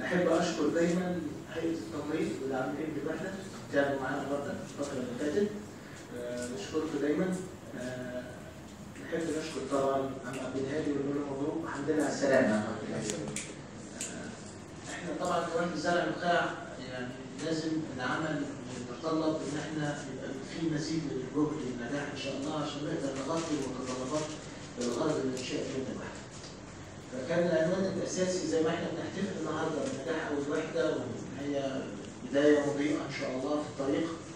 احب اشكر دايما هيئه التمريض والعاملين بالوحده تعبوا معانا النهارده الفتره اللي فاتت آه، نشكركم دايما آه، نحب نشكر طبعا عم عبد الهادي ونقول له مبروك والحمد لله على السلامه يا عم عبد الهادي. آه، احنا طبعا في وحده زرع النخاع يعني لازم العمل يتطلب ان احنا يبقى في مزيد من الجهد للنجاح ان شاء الله عشان نقدر نغطي المتطلبات الغرض اللي انشئت منه الوحده. فكان العنوان الاساسي زي ما احنا بنحتفل النهارده بنجاح اول وحده وهي بدايه مضيئه ان شاء الله في الطريق